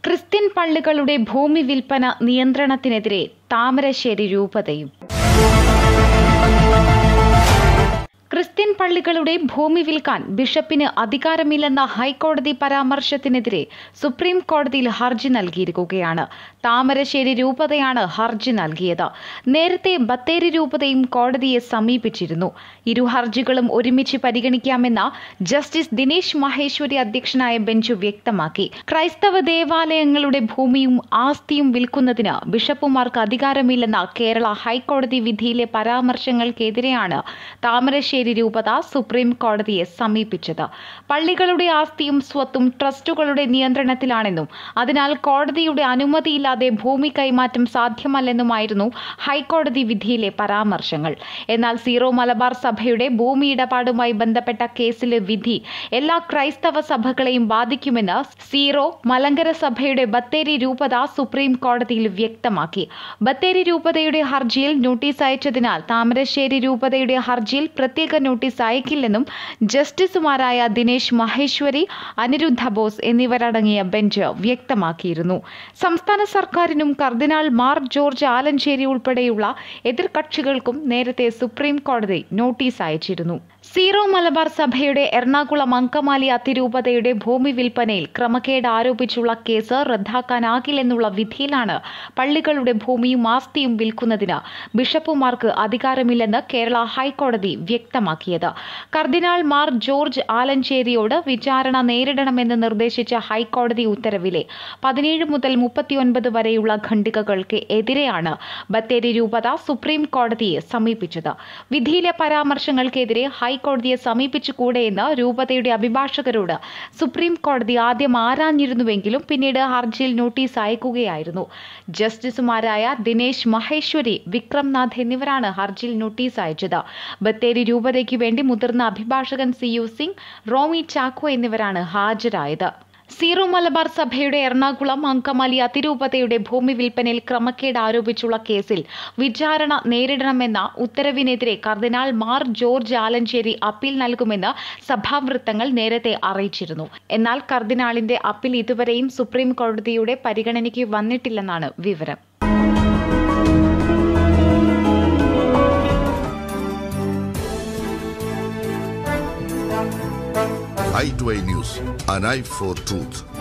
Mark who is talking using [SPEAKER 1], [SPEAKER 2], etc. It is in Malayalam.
[SPEAKER 1] ക്രിസ്ത്യൻ പള്ളികളുടെ ഭൂമി വിൽപ്പന നിയന്ത്രണത്തിനെതിരെ താമരശ്ശേരി രൂപതയും ക്രിസ്ത്യൻ പള്ളികളുടെ ഭൂമി വിൽക്കാൻ ബിഷപ്പിന് അധികാരമില്ലെന്ന ഹൈക്കോടതി പരാമർശത്തിനെതിരെ സുപ്രീം കോടതിയിൽ ഹർജി നൽകിയിരിക്കുകയാണ് താമരശ്ശേരി രൂപതയാണ് ഹർജി നൽകിയത് നേരത്തെ ബത്തേരി രൂപതയും കോടതിയെ സമീപിച്ചിരുന്നു ഇരു ഹർജികളും ഒരുമിച്ച് പരിഗണിക്കാമെന്ന ജസ്റ്റിസ് ദിനേശ് മഹേശ്വരി അധ്യക്ഷനായ ബെഞ്ച് വ്യക്തമാക്കി ക്രൈസ്തവ ദേവാലയങ്ങളുടെ ഭൂമിയും ആസ്തിയും വിൽക്കുന്നതിന് ബിഷപ്പുമാർക്ക് അധികാരമില്ലെന്ന കേരള ഹൈക്കോടതി വിധിയിലെ പരാമർശങ്ങൾക്കെതിരെയാണ് താമരശ്ശേരി രൂപത സുപ്രീം കോടതിയെ സമീപിച്ചത് പള്ളികളുടെ ആസ്തിയും സ്വത്തും ട്രസ്റ്റുകളുടെ നിയന്ത്രണത്തിലാണെന്നും അതിനാൽ കോടതിയുടെ അനുമതിയില്ലാതെ ഭൂമി കൈമാറ്റം സാധ്യമല്ലെന്നുമായിരുന്നു ഹൈക്കോടതി വിധിയിലെ പരാമർശങ്ങൾ എന്നാൽ സീറോ മലബാർ സഭയുടെ ഭൂമി ഇടപാടുമായി ബന്ധപ്പെട്ട കേസിലെ വിധി എല്ലാ ക്രൈസ്തവ സഭകളെയും ബാധിക്കുമെന്ന് സീറോ മലങ്കര സഭയുടെ ബത്തേരി രൂപത സുപ്രീം കോടതിയിൽ വ്യക്തമാക്കി ബത്തേരി രൂപതയുടെ ഹർജിയിൽ നോട്ടീസ് അയച്ചതിനാൽ താമരശ്ശേരി രൂപതയുടെ ഹർജിയിൽ പ്രത്യേക നോട്ടീസ് അയക്കില്ലെന്നും ജസ്റ്റിസുമാരായ ദിനേശ് മഹേശ്വരി അനിരുദ്ധ ബോസ് എന്നിവരടങ്ങിയ ബെഞ്ച് വ്യക്തമാക്കിയിരുന്നു സംസ്ഥാന സർക്കാരിനും കർദിനാൾ മാർ ജോർജ് ആലഞ്ചേരി ഉൾപ്പെടെയുള്ള എതിർകക്ഷികൾക്കും നേരത്തെ സുപ്രീം കോടതി നോട്ടീസ് അയച്ചിരുന്നു സീറോ മലബാർ സഭയുടെ എറണാകുളം അങ്കമാലി അതിരൂപതയുടെ ഭൂമി വിൽപ്പനയിൽ ക്രമക്കേട് ആരോപിച്ചുള്ള കേസ് റദ്ദാക്കാനാകില്ലെന്നുള്ള വിധിയിലാണ് പള്ളികളുടെ ഭൂമിയും ആസ്തിയും വിൽക്കുന്നതിന് ബിഷപ്പുമാർക്ക് അധികാരമില്ലെന്ന് കേരള ഹൈക്കോടതി വ്യക്തമാക്കിയത് കർദിനാൾ മാർ ജോർജ് ആലഞ്ചേരിയോട് വിചാരണ നേരിടണമെന്ന് നിർദ്ദേശിച്ച ഹൈക്കോടതി ഉത്തരവിലെ പതിനേഴ് മുതൽ മുപ്പത്തിയൊൻപത് വരെയുള്ള ഖണ്ഡികകൾക്ക് എതിരെയാണ് ബത്തേരി രൂപത സുപ്രീം കോടതിയെ സമീപിച്ചത് വിധിയിലെ പരാമർശങ്ങൾക്കെതിരെ ഹൈക്കോടതിയെ സമീപിച്ചുകൂടെയെന്ന് രൂപതയുടെ അഭിഭാഷകരോട് സുപ്രീം കോടതി ആദ്യം ആരാഞ്ഞിരുന്നുവെങ്കിലും പിന്നീട് ഹർജിയിൽ നോട്ടീസ് അയക്കുകയായിരുന്നു ജസ്റ്റിസുമാരായ ദിനേശ് മഹേശ്വരി വിക്രംനാഥ് എന്നിവരാണ് ഹർജിയിൽ നോട്ടീസ് അയച്ചത് ബത്തേരി രൂപതയ്ക്ക് വേണ്ടി മുതിർന്ന അഭിഭാഷകൻ സി യു സിംഗ് റോമി ചാക്കോ എന്നിവരാണ് ഹാജരായത് സീറോ മലബാർ സഭയുടെ എറണാകുളം അങ്കമാലി അതിരൂപതയുടെ ഭൂമി വിൽപ്പനയിൽ ക്രമക്കേട് ആരോപിച്ചുള്ള കേസിൽ വിചാരണ നേരിടണമെന്ന ഉത്തരവിനെതിരെ കർദിനാൾ മാർ ജോർജ് ആലഞ്ചേരി അപ്പീൽ നൽകുമെന്ന് സഭാവൃത്തങ്ങൾ നേരത്തെ അറിയിച്ചിരുന്നു എന്നാൽ കർദിനാളിന്റെ അപ്പീൽ ഇതുവരെയും സുപ്രീം കോടതിയുടെ പരിഗണനയ്ക്ക് വന്നിട്ടില്ലെന്നാണ് വിവരം
[SPEAKER 2] i2i News, an eye for truth.